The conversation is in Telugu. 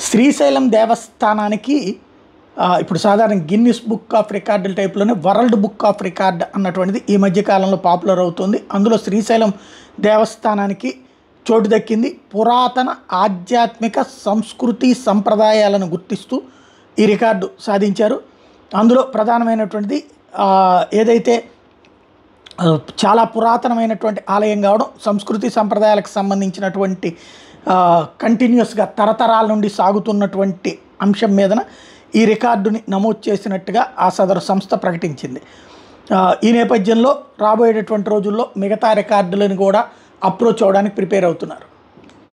శ్రీశైలం దేవస్థానానికి ఆ, ఇప్పుడు సాధారణ గిన్నిస్ బుక్ ఆఫ్ రికార్డుల టైప్లోనే వరల్డ్ బుక్ ఆఫ్ రికార్డ్ అన్నటువంటిది ఈ మధ్య కాలంలో పాపులర్ అవుతుంది అందులో శ్రీశైలం దేవస్థానానికి చోటు దక్కింది పురాతన ఆధ్యాత్మిక సంస్కృతి సంప్రదాయాలను గుర్తిస్తూ ఈ రికార్డు సాధించారు అందులో ప్రధానమైనటువంటిది ఆ, ఏదైతే ఆ, చాలా పురాతనమైనటువంటి ఆలయం కావడం సంస్కృతి సంప్రదాయాలకు సంబంధించినటువంటి కంటిన్యూస్గా తరతరాల నుండి సాగుతున్నటువంటి అంశం మీదన ఈ రికార్డుని నమోదు చేసినట్టుగా ఆ సదరు సంస్థ ప్రకటించింది ఆ, ఈ నేపథ్యంలో రాబోయేటటువంటి రోజుల్లో మిగతా రికార్డులను కూడా అప్రోచ్ అవ్వడానికి ప్రిపేర్ అవుతున్నారు